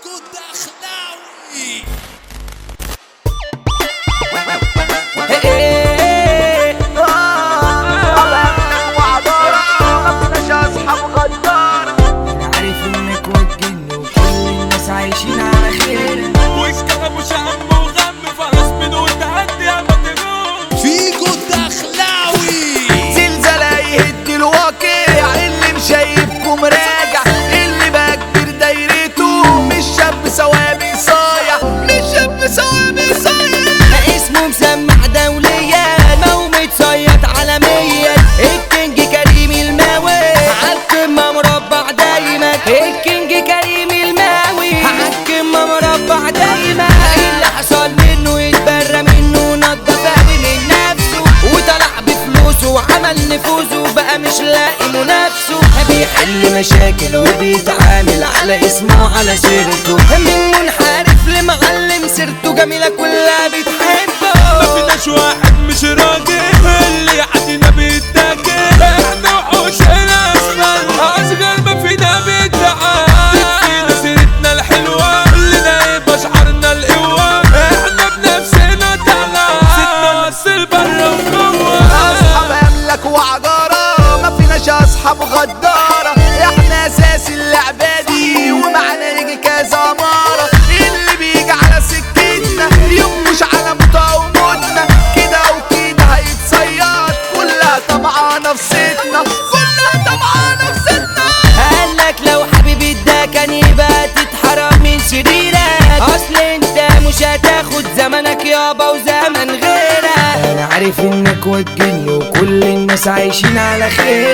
الدخلاوي عارف انك والجن وكل الناس عايشين على خير واشتغل وشم وغم فرس بدون تهدي يا مطلوب فيجو الدخلاوي زلزال يهد الواقع اللي مشايفكم راجع اللي بقى كبير دايرته مش شاب سوابي صايع مش شاب سوابي صايع اسمه مسمع دوليا مو متصيد عالميا الكينج كريم الماوي عالقمة مربع دايما الكينج كريم الماوي عالقمة مربع دايما اللي حصل منه يتبرى منه نضف قلبي من نفسه وطلع بفلوسه وعمل نفوذه بقى مش لاقي منافسه بيحل مشاكل وبيتعامل على اسمه وعلى سيرته من منحرف لمعلم سيرته جميلة كلها بتحبه ما فيناش واحد مش راجل اللي يعدينا بيتاكل احنا وحوش هنا اسمن اصغر ما فينا بيدعى فينا سيرتنا الحلوة اللي نايب اشعارنا القوة احنا بنفسنا تعالى ستنا نمثل برا وجوه اصحاب املك وعجارة ما فيناش اصحاب غدارة احنا اساس اللعبة دي ومعنا يجي كذا مرة اللي بيجي على سكتنا يمش على مطاومتنا كده وكده هيتصيد كلها طمعانة في ستنا كلها طمعانة في ستنا قالك لو حبيبي ده كان يبقى تتحرم من سريرك اصل انت مش هتاخد زمنك يابا وزمن غيرك انا عارف انك والجن وكل الناس عايشين على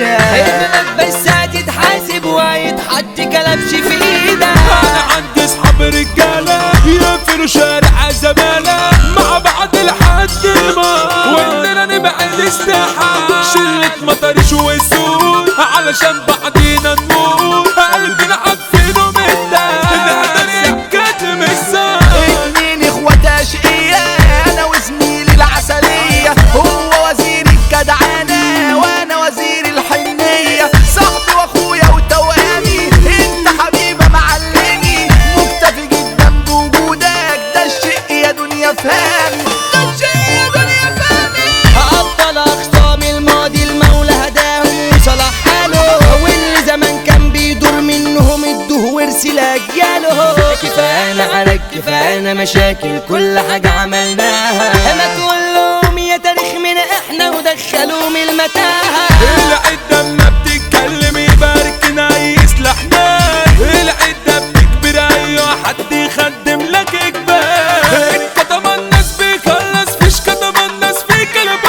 خيرك بس هتتحاسب وهيتحط كلبش في ايدك انا عندي اصحاب رجاله يقفلوا شارع زماله مع بعض لحد الموت واننا نبعد استحى شله مطرش وسود علشان بعدينا نموت قلبنا عارفينه متى نقدر يتكتم الساعه اتنين اخوات اشقياء انا وزميلي العسلية هو وزير الجدعانة وانا وزير الحنية صاحبي واخويا وتوامي انت حبيبة معلمي مكتفي جدا بوجودك ده الشق يا دنيا فهمي ده الشق يا دنيا فهمي افضل اخصام الماضي المولى هداهم وصلح حاله واللي زمان كان بيدور منهم ادوه ورث لاجياله كفانا على كفانا مشاكل كل حاجة عملناها ما تقول لهم يا تاريخ من احنا ودخلوا من المتاهة العدة ما بتتكلم يباركنا يصلحنا العدة بتكبر ايوه حد يخدم لك اجبار كتم الناس بيخلص فيش كتم الناس في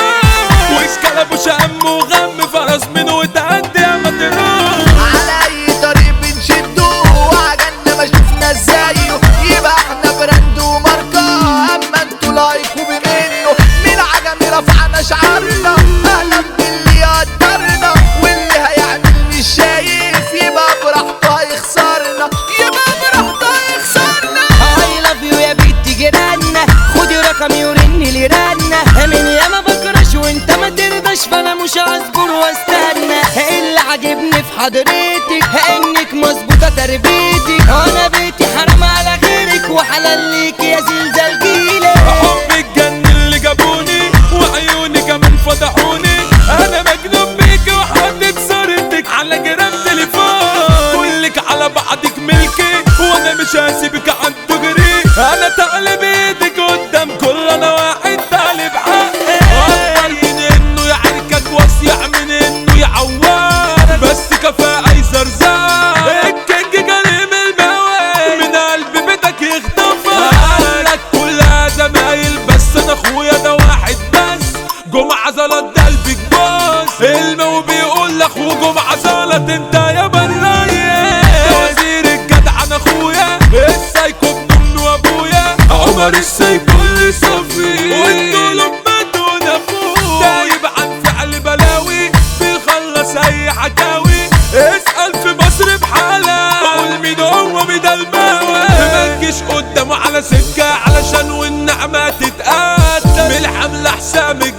كلبان وش كلبه شم وغم فرس من وتعدي يا مطلوب على اي طريق بنشده وعجلنا ما شفنا زيه يبقى احنا براند وماركة اما انتوا لايكوا بمنه من عجمي رفعنا شعارنا اهلا باللي يقدرنا واللي هيعمل مش شايف يبقى براحته هيخسرنا يبقى براحته هيخسرنا اي لاف يو يا بنت جيراننا خدي رقمي ورني لي رنة من ياما بكرش وانت ما ترضاش فانا مش هصبر واستنى اللي عاجبني في حضرتك انك مظبوطه تربيتك انا بيتي حرام على غيرك وحلال ليك يا زلزال جيلك حب الجن اللي جابوني وعيوني كمان فضحوني انا مجنون بيك وحاطط صورتك على جرام تليفون كلك على بعضك ملكي وانا مش هسيبك عن تجري انا طالب ايدك قدام كل انا واحد طالب حقي اكتر من انه يعاركك وصيع من انه يعورك بس كفاءة ايسر زار الكينج كريم الموال من قلب بيتك يخطفك قالك كلها زمايل بس انا اخويا ده واحد بس جمعة زلط ده قلبك باص المو بيقول لاخوه جمعة زلط انت يا براية وزير الجدع انا اخويا السايكو ابن امي وابويا عمر السايكو اللي صفي وانتوا لما دون افوق دايب عن فعل بلاوي بيخلص اي حكاوي اسأل في مصر بحالة قول مين هو مين الماوي ما تجيش قدامه على سكة علشان والنعمة تتقدم بالحملة حسام